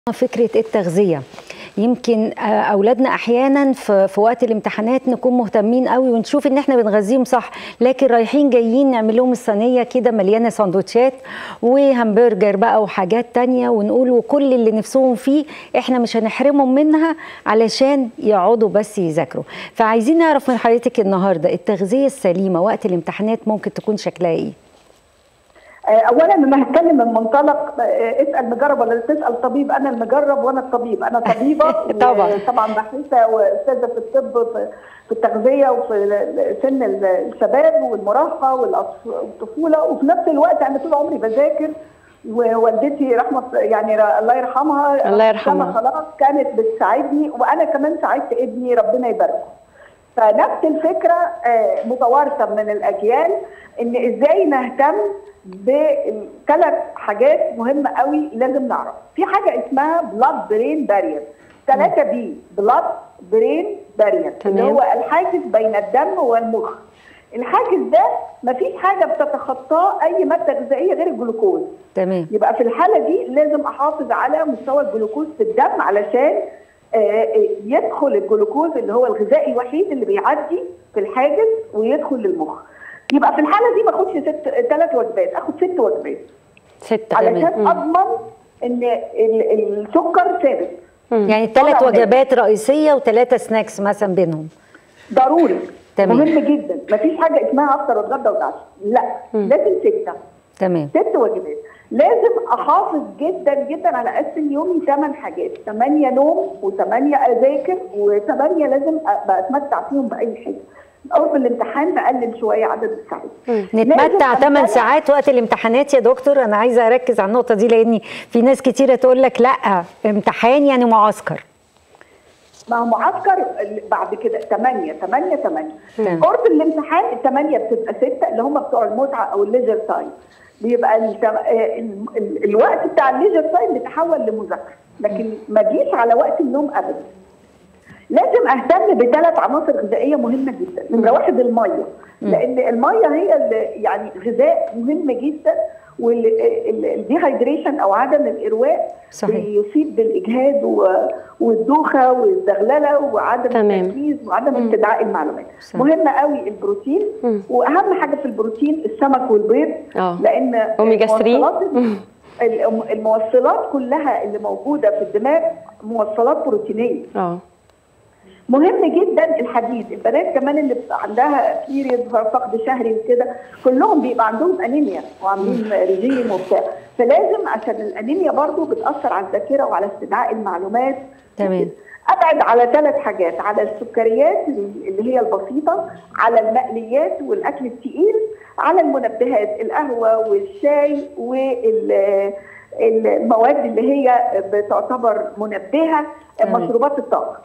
فكرة التغذية يمكن أولادنا أحيانا في, في وقت الامتحانات نكون مهتمين قوي ونشوف إن إحنا بنغذيهم صح لكن رايحين جايين نعمل لهم الصينية كده مليانة سندوتشات وهمبرجر بقى وحاجات تانية ونقول وكل اللي نفسهم فيه إحنا مش هنحرمهم منها علشان يقعدوا بس يذاكروا فعايزين نعرف من حضرتك النهاردة التغذية السليمة وقت الامتحانات ممكن تكون شكلها إيه؟ اولا انا هتكلم من منطلق اسال مجرب ولا تسال طبيب انا المجرب وانا الطبيب انا طبيبه طبعا طبعا باحثه واستاذه في الطب في التغذيه وفي سن الشباب والمراهقه والطفوله وفي نفس الوقت انا طول عمري بذاكر ووالدتي رحمه يعني الله يرحمها الله يرحمها خلاص كانت بتساعدني وانا كمان ساعدت ابني ربنا يباركه فنفس الفكره متوارثه من الاجيال ان ازاي نهتم بثلاث حاجات مهمه قوي لازم نعرف في حاجه اسمها بلاد برين بارير 3 بي بلاد برين بارير اللي هو الحاجز بين الدم والمخ الحاجز ده مفيش حاجه بتتخطاه اي ماده غذائيه غير الجلوكوز تمام يبقى في الحاله دي لازم احافظ على مستوى الجلوكوز في الدم علشان يدخل الجلوكوز اللي هو الغذاء الوحيد اللي بيعدي في الحاجز ويدخل للمخ يبقى في الحاله دي ما اخدش ست ثلاث وجبات اخد ست وجبات ستة علشان اضمن ان السكر ثابت يعني ثلاث وجبات رئيسيه وثلاثه سناكس مثلا بينهم ضروري تمام. مهم جدا ما فيش حاجه اسمها افطر واتغدى واتعشى لا مم. لازم سته تمام ست وجبات لازم احافظ جدا جدا على اقسم يومي ثمان حاجات ثمانيه نوم وثمانيه اذاكر وثمانيه لازم اتمتع فيهم باي حاجه قرب الامتحان نقلل شويه عدد الساعات نتمتع 8 ساعات وقت الامتحانات يا دكتور انا عايزه اركز على النقطه دي لان في ناس كتيره تقول لك لا امتحان يعني معسكر ما هو معسكر بعد كده 8 8 8 قرب الامتحان الثمانيه بتبقى 6 اللي هم بتوع المتعه او الليجر تايم بيبقى ال ال ال الوقت بتاع الليجر تايم بيتحول لمذاكره لكن ما جيش على وقت النوم ابدا لازم اهتم بثلاث عناصر غذائيه مهمه جدا نمره واحد الميه لان الميه هي يعني غذاء مهم جدا والديهايدريشن او عدم الارواء صحيح. بيصيب بالاجهاد والدوخه والزغلله وعدم التركيز وعدم استدعاء المعلومات صحيح. مهم قوي البروتين مم. واهم حاجه في البروتين السمك والبيض أوه. لان اوميجا 3 الموصلات كلها اللي موجوده في الدماغ موصلات بروتينيه اه مهم جدا الحديد البنات كمان اللي عندها بيريد فقد شهري وكده كلهم بيبقى عندهم انيميا وعاملين ريجيم وبتاع فلازم عشان الانيميا برضو بتاثر على الذاكره وعلى استدعاء المعلومات تمام ابعد على ثلاث حاجات على السكريات اللي هي البسيطه على المقليات والاكل الثقيل على المنبهات القهوه والشاي وال المواد اللي هي بتعتبر منبهه مشروبات الطاقه